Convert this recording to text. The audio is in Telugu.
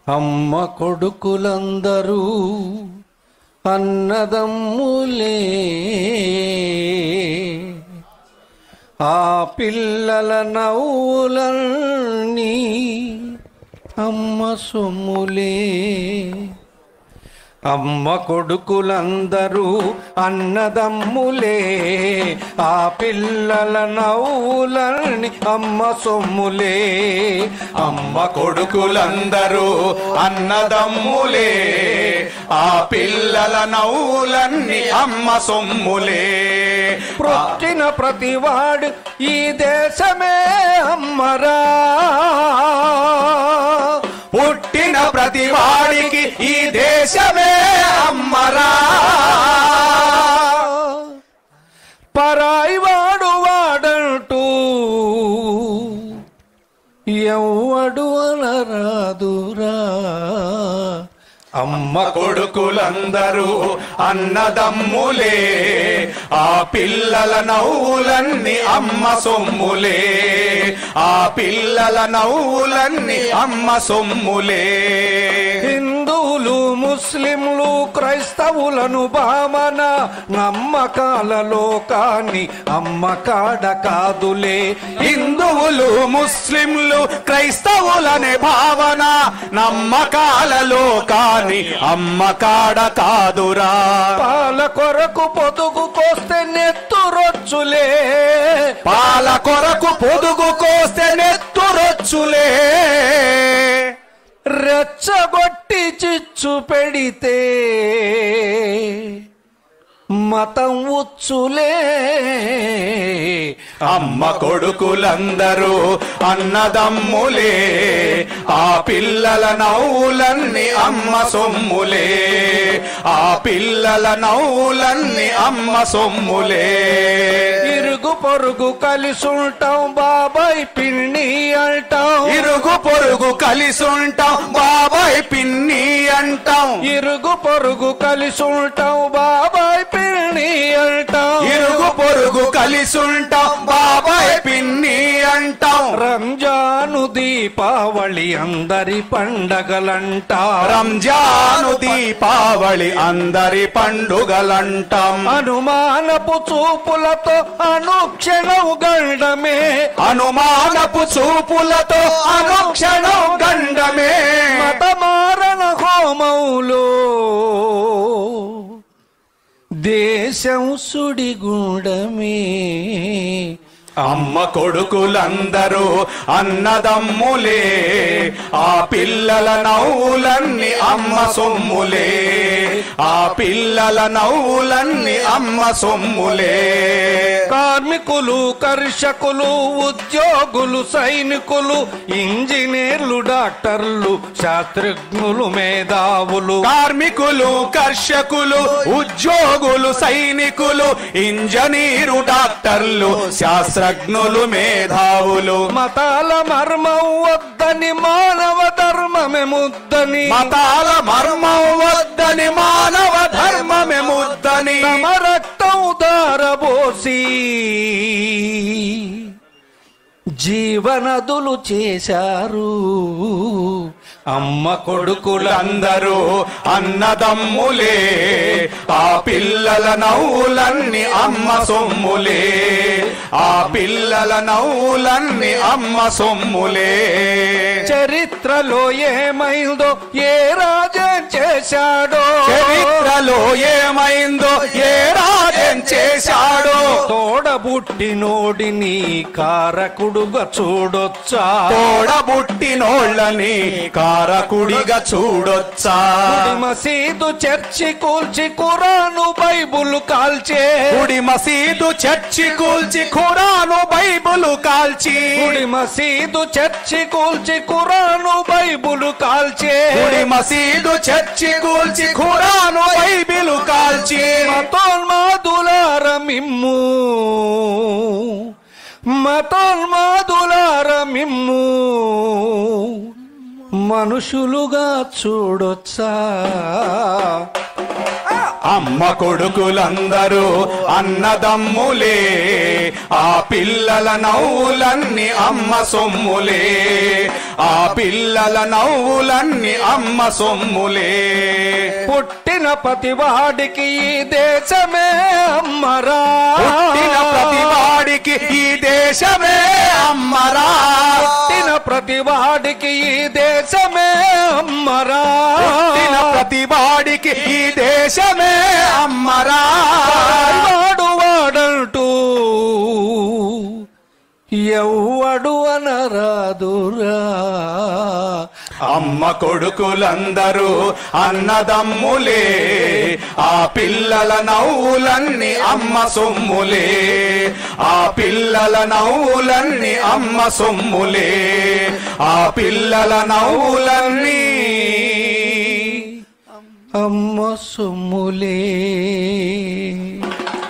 అమ్మ కొడుకులందరూ అన్నదమ్ములే ఆ పిల్లల నవ్వులన్నీ అమ్మ సొమ్ములే అమ్మ కొడుకులందరూ అన్నదమ్ములే ఆ పిల్లల నవ్వులని అమ్మ సొమ్ములే అమ్మ కొడుకులందరూ అన్నదమ్ములే ఆ పిల్లల నవ్వులన్నీ అమ్మ సొమ్ములే పుట్టిన ప్రతివాడు ఈ దేశమే అమ్మరా పుట్టిన ప్రతి వాడికి ఈ దేశమే అమ్మరా పరాయి వాడు వాడంటూ ఎవ్వడు అనరాదురా అమ్మ కొడుకులందరూ అన్నదమ్ములే ఆ పిల్లల నవ్వులన్నీ అమ్మ సొమ్ములే ఆ పిల్లల నవ్వులన్నీ అమ్మ సొమ్ములే హిందువులు ముస్లింలు క్రైస్తవులను భావన నమ్మకాలలో కాని అమ్మ కాడ కాదులే హిందువులు ముస్లింలు క్రైస్తవులనే భావన నమ్మకాలలో కాని అమ్మ కాడ కాదురా పాల కొరకు పొదుగు కోస్తే నెత్తురొచ్చులే పాల కొరకు పొదుగు కోస్తే నెత్తురొచ్చులే రెచ్చగొట్టి చిచ్చు పెడితే మతం ఉచ్చులే అమ్మ కొడుకులందరూ అన్నదమ్ములే ఆ పిల్లల నవ్వులన్నీ అమ్మ సొమ్ములే ఆ పిల్లల నవ్వులన్నీ అమ్మ సొమ్ములే ఇరుగు పొరుగు కలిసుంటాం బాబాయ్ పిన్ని అంటాం ఇరుగు పొరుగు కలిసుంటాం బాబాయ్ పిన్ని అంటాం ఇరుగు పొరుగు కలిసుంటాం బాబాయ్ పిన్ని అంటాం ఇరుగు పొరుగు కలిసుంటాం బాబాయ్ పిన్ని అంటాం రంజాను దీపావళి అందరి పండగలంట రంజాను దీపావళి అందరి పండుగలంటాం అనుమానపు చూపులతో అనుక్షణం గండమే అనుమానపు చూపులతో అనుక్షణం గండమే మతమారణ హోమములో దేశం సుడిగుండమే అమ్మ కొడుకులందరూ అన్నదమ్ములే ఆ పిల్లల నవ్వులన్నీ అమ్మ సొమ్ములే ఆ పిల్లల నవ్వులన్నీ అమ్మ సొమ్ములే కార్మికులు కర్షకులు ఉద్యోగులు సైనికులు ఇంజనీర్లు డాక్టర్లు శాస్త్రజ్ఞులు మేధావులు కార్మికులు కర్షకులు ఉద్యోగులు సైనికులు ఇంజనీరు డాక్టర్లు శాస్త్రజ్ఞులు మేధావులు మతాల మర్మం వద్దని మానవ ధర్మమే ముద్దని మతాల మర్మం వద్దని మానవ ధర్మమే ముద్దని తమ రక్తం దారబోసి జీవనదులు చేశారు అమ్మ కొడుకులందరూ కొడుకులందరూ అన్నదమ్ములే ఆ పిల్లల నవ్వులన్నీ అమ్మ సొమ్ములే ఆ పిల్లల నవ్వులన్నీ అమ్మ సొమ్ములే చరిత్రలో ఏమైందో ఏ రాజం చేశాడో చరిత్రలో ఏమైందో ఏ రాజం చేశాడో తోడబుట్టినోడిని కారకుడుగా చూడొచ్చా తోడబుట్టినోళ్ళని కారకుడిగా చూడొచ్చా గుడి మసీదు చర్చి కూల్చి కురాను బైబుల్ కాల్చే గుడి మసీదు చర్చి కూల్చి ఖురాను బైబుల్ కాల్చి గుడి మసీదు చర్చి కూల్చి కురాను బైబుల్ కాల్చే గుడి మసీదు చర్చి కూల్చి ఖురాను బైబిలు కాల్చి మతోన్మాదులార మిమ్ము మతోన్మాదులార మిమ్ము మనుషులుగా చూడొచ్చా అమ్మ కొడుకులందరూ అన్నదమ్ములే ఆ పిల్లల నవ్వులన్నీ అమ్మ సొమ్ములే ఆ పిల్లల నవ్వులన్నీ అమ్మ సొమ్ములే పుట్టిన ప్రతివాడికి ఈ దేశమే అమ్మరా పుట్టిన ప్రతివాడికి ఈ దేశమే అమ్మరా పుట్టిన ప్రతివాడికి ఈ దేశమే అమ్మరా పుట్టిన ప్రతివాడికి ఈ దేశమే అమ్మరా వాడు వాడంటూ ఎవ్వడు అనరాదురా అమ్మ కొడుకులందరూ అన్నదమ్ములే ఆ పిల్లల నవ్వులన్నీ అమ్మ సొమ్ములే ఆ పిల్లల నవ్వులన్నీ అమ్మ సొమ్ములే ఆ పిల్లల నవ్వులన్నీ అమ్మ సొమ్ములే